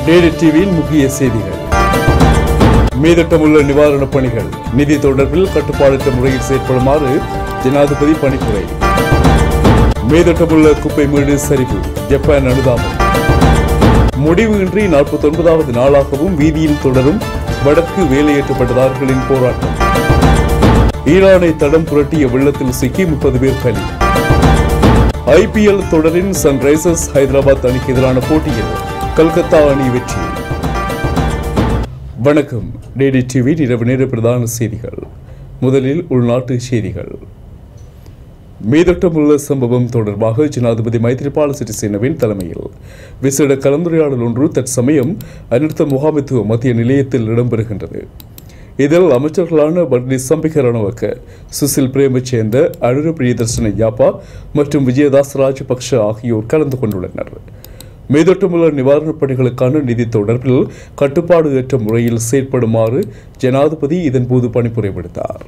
daddy டிவியின் முக்கிய செய்திகள் மீதட்டமுள்ள நிவாரணப் பணிகள் நிதி தொடர்பில் கட்டுப்பாடற்ற முறையில் செயற்படுமாறு ஜனாதிபதி பணிப்புரை மீதட்டமுள்ள குப்பை மீடு சரிவு ஜப்பான் அனுதாபம் முடிவு இன்றி நாற்பத்தி ஒன்பதாவது நாளாகவும் வீதியில் தொடரும் வடக்கு வேலையேற்றப்பட்டதார்களின் போராட்டம் ஈரானை தடம் புரட்டிய வெள்ளத்தில் சிக்கி முப்பது பேர் பலி ஐபிஎல் தொடரின் சன்ரைசர்ஸ் ஹைதராபாத் அணிக்கு எதிரான போட்டியில் கல்கத்தா அணி வெற்றி வணக்கம் டேடி டிவி இரவு நேர பிரதான செய்திகள் முதலில் உள்நாட்டு செய்திகள் மீதட்டமுள்ள சம்பவம் தொடர்பாக ஜனாதிபதி மைத்ரிபால சிறிசேனவின் தலைமையில் விசேட கலந்துரையாடல் ஒன்று தற்சமயம் அனர்த்த முகாமைத்துவ மத்திய நிலையத்தில் இடம்பெறுகின்றது இதில் அமைச்சர்களான பட்னி சம்பிக ரணவக்க சுசில் பிரேமச்சேந்த அனுர பிரியதர்சன யாப்பா மற்றும் விஜயதாஸ் ராஜபக்ஷ ஆகியோர் கலந்து கொண்டுள்ளனர் மீதொட்டமுள்ள நிவாரணப் பணிகளுக்கான நிதி தொடர்பில் கட்டுப்பாடு ஏற்ற முறையில் செயற்படுமாறு ஜனாதிபதி இதன்போது பணிப்புரை விடுத்தார்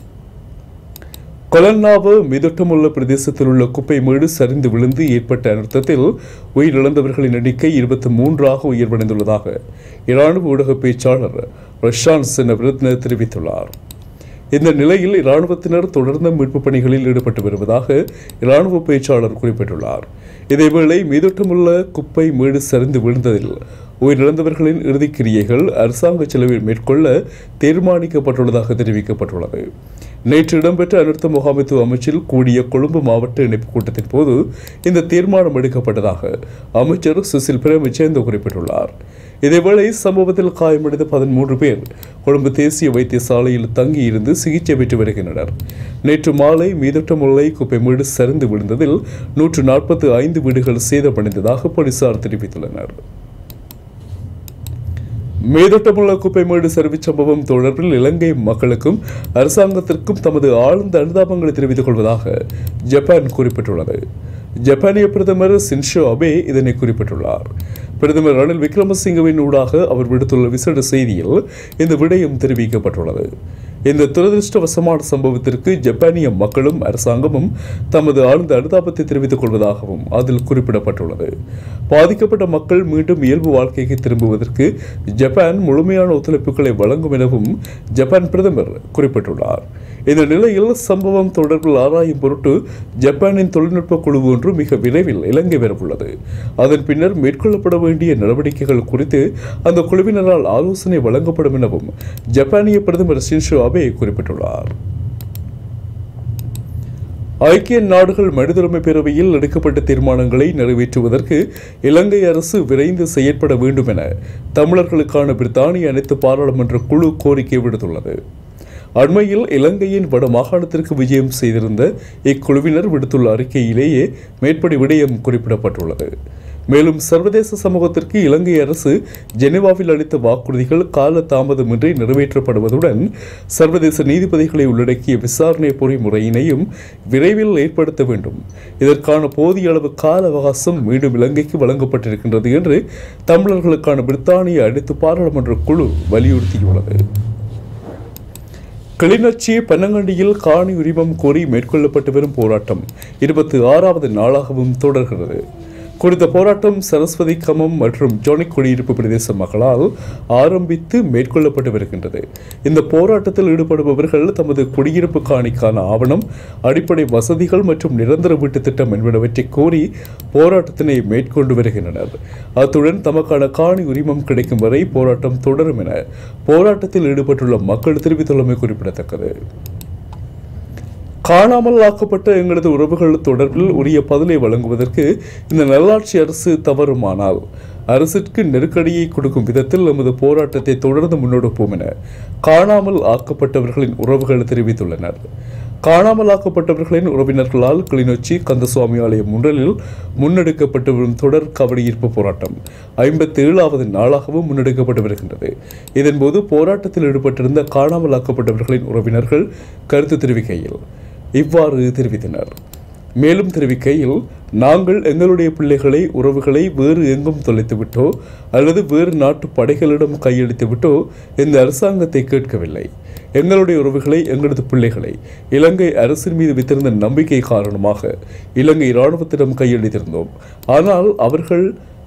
கொலன்னாவு மிதட்டமுள்ள பிரதேசத்தில் உள்ள குப்பை மேடு சரிந்து விழுந்து ஏற்பட்ட அனர்த்தத்தில் உயிரிழந்தவர்களின் எண்ணிக்கை இருபத்தி மூன்றாக உயர்வடைந்துள்ளதாக இராணுவ ஊடக பேச்சாளர் ரஷான் செனவிரத்ன தெரிவித்துள்ளார் இந்த நிலையில் இராணுவத்தினர் தொடர்ந்து மீட்புப் பணிகளில் ஈடுபட்டு வருவதாக இராணுவ பேச்சாளர் குறிப்பிட்டுள்ளார் இதேவேளை மீதொட்டமுள்ள குப்பை மேடு சரிந்து விழுந்ததில் உயிரிழந்தவர்களின் இறுதிக் கிரியைகள் அரசாங்க செலவில் மேற்கொள்ள தீர்மானிக்கப்பட்டுள்ளதாக தெரிவிக்கப்பட்டுள்ளது நேற்று இடம்பெற்ற அனர்த்த முகாமைத்துவ அமைச்சில் கூடிய கொழும்பு மாவட்ட இணைப்பு கூட்டத்தின் போது இந்த தீர்மானம் எடுக்கப்பட்டதாக அமைச்சர் சுசில் பிரேமச்சேந்த குறிப்பிட்டுள்ளார் இதேவேளை சம்பவத்தில் காயமடைந்த பதிமூன்று பேர் கொழும்பு தேசிய வைத்தியசாலையில் தங்கியிருந்து சிகிச்சை பெற்று வருகின்றனர் நேற்று மாலை மீதட்டமுல்லை குப்பை வீடு சரிந்து விழுந்ததில் நூற்று நாற்பத்தி ஐந்து வீடுகள் சேதமடைந்ததாக போலீசார் தெரிவித்துள்ளனர் மேதட்டமுள்ள குப்பைமேடு சரிவுச் சம்பவம் தொடர்பில் இலங்கை மக்களுக்கும் அரசாங்கத்திற்கும் தமது ஆழ்ந்த அனுதாபங்களை தெரிவித்துக் கொள்வதாக ஜப்பான் குறிப்பிட்டுள்ளது ஜப்பானிய பிரதமர் சின்ஷோ அபே இதனை குறிப்பிட்டுள்ளார் பிரதமர் ரணில் விக்ரமசிங்கவின் ஊடாக அவர் விடுத்துள்ள விசேட செய்தியில் இந்த விடயம் தெரிவிக்கப்பட்டுள்ளது இந்த துரதிருஷ்டவசமான சம்பவத்திற்கு ஜப்பானிய மக்களும் அரசாங்கமும் தமது ஆழ்ந்த அனுதாபத்தை தெரிவித்துக் கொள்வதாகவும் அதில் குறிப்பிடப்பட்டுள்ளது பாதிக்கப்பட்ட மக்கள் மீண்டும் இயல்பு வாழ்க்கைக்கு திரும்புவதற்கு ஜப்பான் முழுமையான ஒத்துழைப்புகளை வழங்கும் எனவும் ஜப்பான் பிரதமர் குறிப்பிட்டுள்ளார் இந்த நிலையில் சம்பவம் தொடர்பில் ஆராயும் பொருட்டு ஜப்பானின் தொழில்நுட்ப குழு ஒன்று மிக விரைவில் இலங்கை வரவுள்ளது அதன் பின்னர் மேற்கொள்ளப்பட வேண்டிய நடவடிக்கைகள் குறித்து அந்த குழுவினரால் ஆலோசனை வழங்கப்படும் எனவும் ஜப்பானிய பிரதமர் ஷின்ஷோ அபே குறிப்பிட்டுள்ளார் ஐக்கிய நாடுகள் மனிதுரிமை பேரவையில் எடுக்கப்பட்ட தீர்மானங்களை நிறைவேற்றுவதற்கு இலங்கை அரசு விரைந்து செயற்பட வேண்டும் என தமிழர்களுக்கான பிரித்தானிய அனைத்து பாராளுமன்ற குழு கோரிக்கை விடுத்துள்ளது அண்மையில் இலங்கையின் வட மாகாணத்திற்கு விஜயம் செய்திருந்த இக்குழுவினர் விடுத்துள்ள அறிக்கையிலேயே மேற்படி விடயம் குறிப்பிடப்பட்டுள்ளது மேலும் சர்வதேச சமூகத்திற்கு இலங்கை அரசு ஜெனீவாவில் அளித்த வாக்குறுதிகள் கால தாமதமின்றி நிறைவேற்றப்படுவதுடன் சர்வதேச நீதிபதிகளை உள்ளடக்கிய விசாரணை பொறிமுறையினையும் விரைவில் ஏற்படுத்த வேண்டும் இதற்கான போதிய அளவு கால அவகாசம் மீண்டும் இலங்கைக்கு வழங்கப்பட்டிருக்கின்றது என்று தமிழர்களுக்கான பிரித்தானிய அனைத்து பாராளுமன்ற குழு வலியுறுத்தியுள்ளது கிளிநொச்சி பன்னங்கண்டியில் காணி உரிமம் கோரி மேற்கொள்ளப்பட்டு வரும் போராட்டம் இருபத்தி ஆறாவது நாளாகவும் தொடர்கிறது குறித்த போராட்டம் சரஸ்வதி கமம் மற்றும் ஜோனிக் குடியிருப்பு பிரதேச மக்களால் ஆரம்பித்து மேற்கொள்ளப்பட்டு வருகின்றது இந்த போராட்டத்தில் ஈடுபடுபவர்கள் தமது குடியிருப்பு காணிக்கான ஆவணம் அடிப்படை வசதிகள் மற்றும் நிரந்தர வீட்டு திட்டம் என்பனவற்றை கோரி போராட்டத்தினை மேற்கொண்டு வருகின்றனர் அத்துடன் தமக்கான காணி உரிமம் கிடைக்கும் வரை போராட்டம் தொடரும் என போராட்டத்தில் ஈடுபட்டுள்ள மக்கள் தெரிவித்துள்ளமை குறிப்பிடத்தக்கது காணாமல் ஆக்கப்பட்ட எங்களது உறவுகள் தொடர்பில் உரிய பதிலை வழங்குவதற்கு இந்த நல்லாட்சி அரசு தவறுமானால் அரசிற்கு நெருக்கடியை கொடுக்கும் விதத்தில் நமது போராட்டத்தை தொடர்ந்து முன்னெடுப்போம் என காணாமல் ஆக்கப்பட்டவர்களின் உறவுகள் தெரிவித்துள்ளனர் காணாமல் ஆக்கப்பட்டவர்களின் உறவினர்களால் கிளிநொச்சி கந்தசுவாமி ஆலயம் முன்றலில் முன்னெடுக்கப்பட்டு வரும் தொடர் கவடியீர்ப்பு போராட்டம் ஐம்பத்தி ஏழாவது நாளாகவும் முன்னெடுக்கப்பட்டு வருகின்றது இதன்போது போராட்டத்தில் ஈடுபட்டிருந்த காணாமல் ஆக்கப்பட்டவர்களின் உறவினர்கள் கருத்து தெரிவிக்கையில் இவ்வாறு தெரிவித்தனர் மேலும் தெரிவிக்கையில் நாங்கள் எங்களுடைய பிள்ளைகளை உறவுகளை வேறு எங்கும் தொலைத்து விட்டோ அல்லது வேறு நாட்டு படைகளிடம் கையளித்து விட்டோ இந்த அரசாங்கத்தை கேட்கவில்லை எங்களுடைய உறவுகளை எங்களது பிள்ளைகளை இலங்கை அரசின் மீது வைத்திருந்த நம்பிக்கை காரணமாக இலங்கை இராணுவத்திடம் கையளித்திருந்தோம் ஆனால் அவர்கள்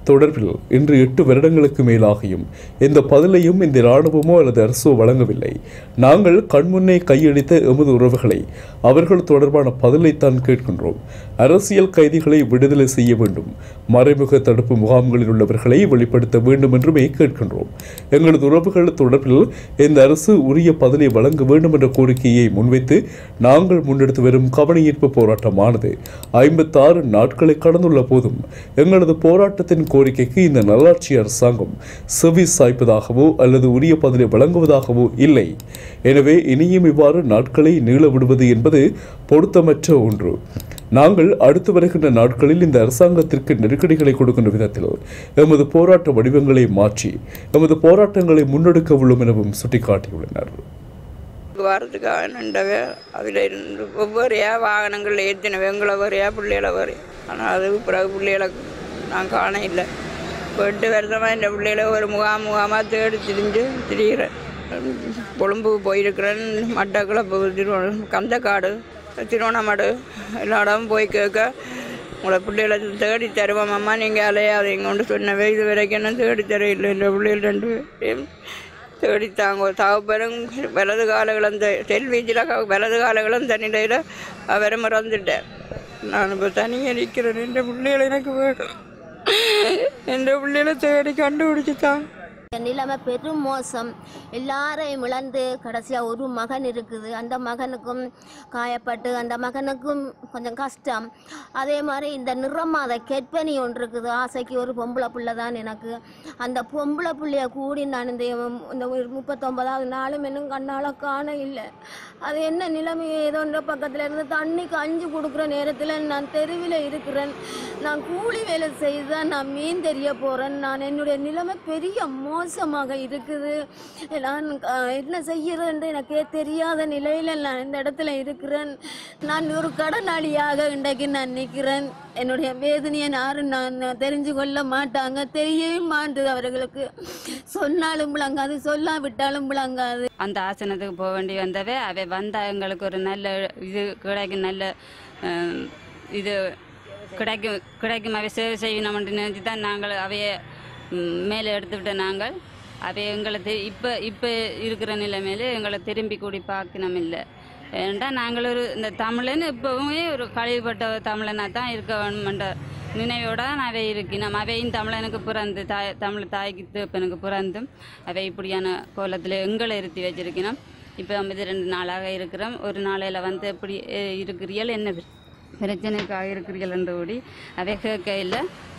தொடர்பில் இன்று எட்டு வருடங்களுக்கு மேலாகியும் எந்த பதிலையும் இந்த இராணுவமோ அல்லது அரசோ வழங்கவில்லை நாங்கள் கண்முன்னே கையளித்த எமது உறவுகளை அவர்கள் தொடர்பான பதிலைத்தான் கேட்கின்றோம் அரசியல் கைதிகளை விடுதலை செய்ய வேண்டும் மறைமுக தடுப்பு முகாம்களில் உள்ளவர்களை வெளிப்படுத்த வேண்டும் என்றுமே கேட்கின்றோம் எங்களது உறவுகள் தொடர்பில் இந்த அரசு உரிய பதிலை வழங்க வேண்டும் என்ற கோரிக்கையை முன்வைத்து நாங்கள் முன்னெடுத்து வரும் கவனஈர்ப்பு போராட்டமானது ஐம்பத்தாறு நாட்களை கடந்துள்ள போதும் எங்களது போராட்டத்தின் கோரிக்கைக்கு இந்த நல்லாட்சி அரசாங்கம் செவி சாய்ப்பதாகவோ அல்லது உரிய பதிலை வழங்குவதாகவோ இல்லை எனவே இனியும் இவ்வாறு நாட்களை நீள விடுவது என்பது பொருத்தமற்ற ஒன்று நாங்கள் அடுத்து வருகின்ற நாட்களில் இந்த அரசாங்கத்திற்கு நெருக்கடிகளை கொடுக்கின்ற விதத்தில் எமது போராட்ட வடிவங்களை மாற்றி எமது போராட்டங்களை முன்னெடுக்க உள்ளோம் எனவும் சுட்டிக்காட்டியுள்ளனர் வாரத்துக்காக நின்றவே அதில் இருந்து ஒவ்வொருயா வாகனங்கள் ஏற்றினவே எங்களை வரையா பிள்ளைகளை வரையா ஆனால் அதுக்கு பிறகு பிள்ளைகளை நான் காண இல்லை இப்போ எட்டு வருஷமாக இந்த பிள்ளைகளை ஒரு முகாம் முகாமாக தேடி திரிஞ்சு திரிகிறேன் கொழும்பு போயிருக்கிறேன் மட்டக்களப்பு திருவண்ண கந்தக்காடு திருவண்ணாமடு எல்லா இடமும் போய் கேட்க உங்களை பிள்ளைகளை தேடி தருவோம் அம்மா நீங்கள் அலையாதீங்கன்னு சொன்னவே இது வரைக்கும் என்ன தேடி தரையில்லை இந்த பிள்ளைகள் ரெண்டு பேரையும் தேடித்தாங்க தகப்பனும் வலது கால இழந்த செல்வீச்சில் வலது கால இழந்த நிலையில் அவரை மறந்துட்டேன் நான் இப்போ தனியாக நிற்கிறேன் என்ற பிள்ளைகளை எனக்கு வேணும் என்ற பிள்ளைகளை தேடி கண்டுபிடிச்சித்தான் என் நிலைமை பெரும் மோசம் எல்லாரையும் இழந்து கடைசியாக ஒரு மகன் இருக்குது அந்த மகனுக்கும் காயப்பட்டு அந்த மகனுக்கும் கொஞ்சம் கஷ்டம் அதே மாதிரி இந்த நிறமாத கெட்பனி ஒன்று இருக்குது ஆசைக்கு ஒரு பொம்பளை பிள்ளை தான் எனக்கு அந்த பொம்பளை பிள்ளைய கூடி நான் இந்த இந்த ஒரு முப்பத்தொன்பதாவது நாளும் இன்னும் கண்ணால் காண இல்லை அது என்ன நிலைமை ஏதோன்ற பக்கத்தில் இருந்து தண்ணிக்கு அஞ்சு கொடுக்குற நேரத்தில் நான் தெருவில் இருக்கிறேன் நான் கூலி வேலை செய்து தான் நான் மீன் தெரிய போகிறேன் நான் என்னுடைய நிலைமை பெரிய மோசமாக இருக்குது நான் அஹ், என்ன செய்யறேன்னு எனக்கே தெரியாத நிலையில் நான் இந்த இடத்துல இருக்கிறேன் நான் ஒரு கடனாளியாக இன்றைக்கு நான் நிற்கிறேன் என்னுடைய வேதனையை யாரும் நான் தெரிஞ்சு கொள்ள மாட்டாங்க தெரியவே மாட்டுது அவர்களுக்கு சொன்னாலும் விளங்காது சொல்லாவிட்டாலும் விளங்காது அந்த ஆசனத்துக்கு போக வேண்டி வந்தவே அவை வந்தால் எங்களுக்கு ஒரு நல்ல இது கிடைக்கும் நல்ல அஹ், இது கிடைக்கும் கிடைக்கும் அவை சேவை செய்யணும்னு நினச்சி தான் நாங்கள் அவைய ம், மேலே எடுத்துவிட்ட நாங்கள் அவை எங்களை தெ இப்போ இப்போ இருக்கிற நிலைமையில எங்களை திரும்பி கூடி பார்க்கணும் இல்லை ஏன்டா நாங்கள் ஒரு இந்த தமிழன் இப்போவுமே ஒரு கழிவுபட்ட தமிழனாக தான் இருக்க வேணுமென்ற நினைவோட தான் அவை இருக்கணும் அவையும் தமிழனுக்கு பிறந்து தாய் தமிழ் தாய்க்கு தேப்பனுக்கு பிறந்தும் அவை இப்படியான கோலத்தில் எங்களை இருத்தி வச்சிருக்கணும் இப்போ ஐம்பது ரெண்டு நாளாக இருக்கிறோம் ஒரு நாளையில் வந்து எப்படி அஹ், இருக்கிறீர்கள் என்ன பிர- பிரச்சனைக்காக இருக்கிறீர்கள் என்று கூடி அவை கேட்கையில்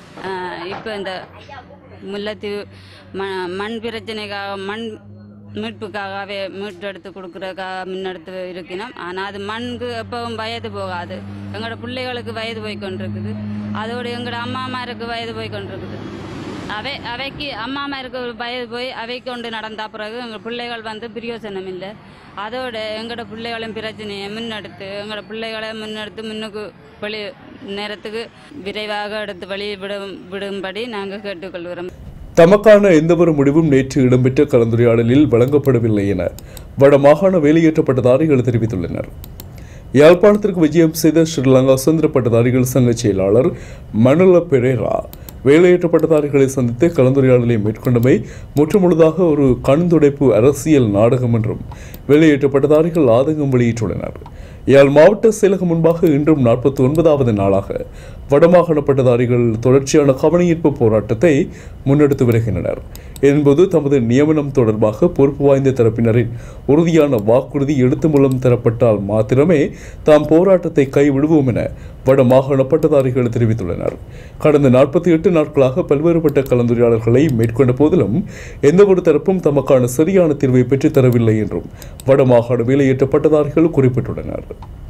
இப்போ இந்த முல்லைத்தீவு ம மண் பிரச்சனைக்காக மண் மீட்புக்காகவே மீட்டெடுத்து கொடுக்குறதுக்காக முன்னெடுத்து இருக்கணும் ஆனால் அது மண்ணுக்கு எப்பவும் வயது போகாது எங்களோட பிள்ளைகளுக்கு வயது போய் கொண்டிருக்குது அதோடு எங்களோட அம்மாமாருக்கு வயது போய் கொண்டிருக்குது அவை அவைக்கு அம்மாமாருக்கு ஒரு வயது போய் அவை கொண்டு நடந்த பிறகு எங்கள் பிள்ளைகள் வந்து பிரயோசனம் இல்லை அதோட எங்களோட பிள்ளைகளின் பிரச்சனையை முன்னெடுத்து எங்களோட பிள்ளைகளை முன்னெடுத்து முன்னுக்கு வெளி நேரத்துக்கு விரைவாக எடுத்து வெளியே விடும் விடும்படி நாங்கள் கேட்டுக்கொள்கிறோம் தமக்கான எந்தவொரு முடிவும் நேற்று இடம்பெற்ற கலந்துரையாடலில் வழங்கப்படவில்லை என வடமாகாண வேலையேற்ற பட்டதாரிகள் தெரிவித்துள்ளனர் யாழ்ப்பாணத்திற்கு விஜயம் செய்த ஸ்ரீலங்கா சுதந்திர பட்டதாரிகள் சங்க செயலாளர் மனுல பெரேரா வேலையேற்ற பட்டதாரிகளை சந்தித்து கலந்துரையாடலை மேற்கொண்டமை முற்றுமுழுதாக ஒரு கண்துடைப்பு அரசியல் நாடகம் என்றும் வேலையேற்ற பட்டதாரிகள் ஆதங்கம் வெளியிட்டுள்ளனர் யாழ் மாவட்ட செயலகம் முன்பாக இன்றும் நாற்பத்தி ஒன்பதாவது நாளாக வடமாகாண பட்டதாரிகள் தொடர்ச்சியான கவனஈர்ப்பு போராட்டத்தை முன்னெடுத்து வருகின்றனர் என்பது தமது நியமனம் தொடர்பாக பொறுப்பு வாய்ந்த தரப்பினரின் உறுதியான வாக்குறுதி எழுத்து மூலம் தரப்பட்டால் மாத்திரமே தாம் போராட்டத்தை கைவிடுவோம் என வடமாகாண பட்டதாரிகள் தெரிவித்துள்ளனர் கடந்த நாற்பத்தி எட்டு நாட்களாக பல்வேறுபட்ட கலந்துரையாடல்களை மேற்கொண்ட போதிலும் எந்தவொரு தரப்பும் தமக்கான சரியான தீர்வை பெற்றுத் தரவில்லை என்றும் வடமாகாண வேலையேற்ற பட்டதாரிகள் குறிப்பிட்டுள்ளனர்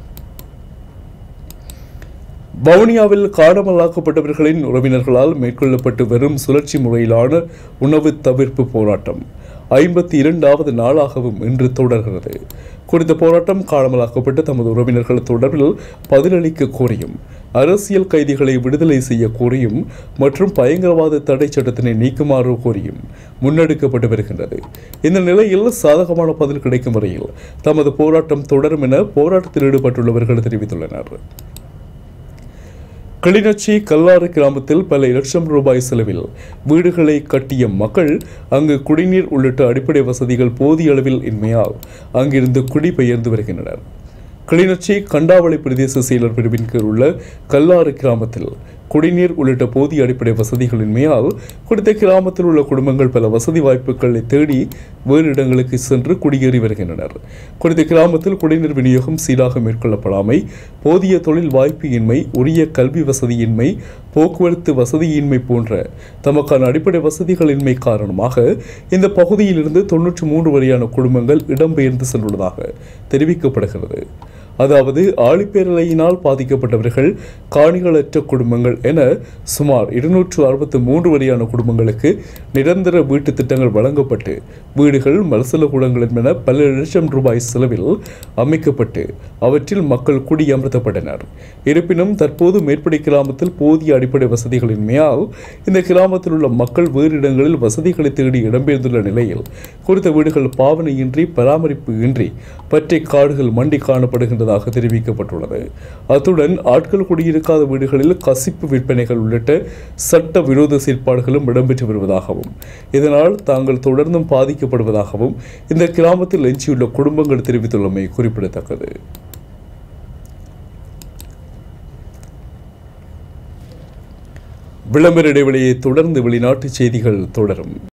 வவுனியாவில் காணாமலாக்கப்பட்டவர்களின் உறவினர்களால் மேற்கொள்ளப்பட்டு வரும் சுழற்சி முறையிலான உணவு தவிர்ப்பு போராட்டம் ஐம்பத்தி இரண்டாவது நாளாகவும் இன்று தொடர்கிறது குறித்த போராட்டம் காணாமலாக்கப்பட்ட தமது உறவினர்கள் தொடர்பில் பதிலளிக்க கோரியும் அரசியல் கைதிகளை விடுதலை செய்ய கோரியும் மற்றும் பயங்கரவாத தடை சட்டத்தினை நீக்குமாறு கோரியும் முன்னெடுக்கப்பட்டு வருகின்றது இந்த நிலையில் சாதகமான பதில் கிடைக்கும் வரையில் தமது போராட்டம் தொடரும் என போராட்டத்தில் ஈடுபட்டுள்ளவர்கள் தெரிவித்துள்ளனர் கிளிநொச்சி கல்லாறு கிராமத்தில் பல லட்சம் ரூபாய் செலவில் வீடுகளை கட்டிய மக்கள் அங்கு குடிநீர் உள்ளிட்ட அடிப்படை வசதிகள் போதிய அளவில் இன்மையால் அங்கிருந்து குடிபெயர்ந்து வருகின்றனர் கிளிநொச்சி கண்டாவளி பிரதேச செயலர் பிரிவின் கீழ் உள்ள கல்லாறு கிராமத்தில் குடிநீர் உள்ளிட்ட போதிய அடிப்படை வசதிகளின்மையால் குறித்த கிராமத்தில் உள்ள குடும்பங்கள் பல வசதி வாய்ப்புகளை தேடி வேறு இடங்களுக்கு சென்று குடியேறி வருகின்றனர் குறித்த கிராமத்தில் குடிநீர் விநியோகம் சீராக மேற்கொள்ளப்படாமை போதிய தொழில் வாய்ப்பு இன்மை உரிய கல்வி வசதியின்மை போக்குவரத்து வசதியின்மை போன்ற தமக்கான அடிப்படை வசதிகளின்மை காரணமாக இந்த பகுதியிலிருந்து தொன்னூற்றி மூன்று வரையான குடும்பங்கள் இடம்பெயர்ந்து சென்றுள்ளதாக தெரிவிக்கப்படுகிறது அதாவது ஆழிப்பேரலையினால் பாதிக்கப்பட்டவர்கள் காணிகளற்ற குடும்பங்கள் என சுமார் இருநூற்று அறுபத்து மூன்று வரையான குடும்பங்களுக்கு நிரந்தர வீட்டு திட்டங்கள் வழங்கப்பட்டு வீடுகள் மலசல கூடங்கள் என பல லட்சம் ரூபாய் செலவில் அமைக்கப்பட்டு அவற்றில் மக்கள் குடியமர்த்தப்பட்டனர் இருப்பினும் தற்போது மேற்படி கிராமத்தில் போதிய அடிப்படை வசதிகளின்மையால் இந்த கிராமத்தில் உள்ள மக்கள் வேறு இடங்களில் வசதிகளை தேடி இடம்பெயர்ந்துள்ள நிலையில் குறித்த வீடுகள் பாவனையின்றி பராமரிப்பு இன்றி பற்றை காடுகள் மண்டி காணப்படுகின்றதாக தெரிவிக்கப்பட்டுள்ளது அத்துடன் ஆட்கள் குடியிருக்காத வீடுகளில் கசிப்பு விற்பனைகள் உள்ளிட்ட சட்ட விரோத செயற்பாடுகளும் இடம்பெற்று வருவதாகவும் இதனால் தாங்கள் தொடர்ந்தும் பாதிக்கப்படுவதாகவும் இந்த கிராமத்தில் எஞ்சியுள்ள குடும்பங்கள் தெரிவித்துள்ளமை குறிப்பிடத்தக்கது விளம்பர இடைவெளியை தொடர்ந்து வெளிநாட்டு செய்திகள் தொடரும்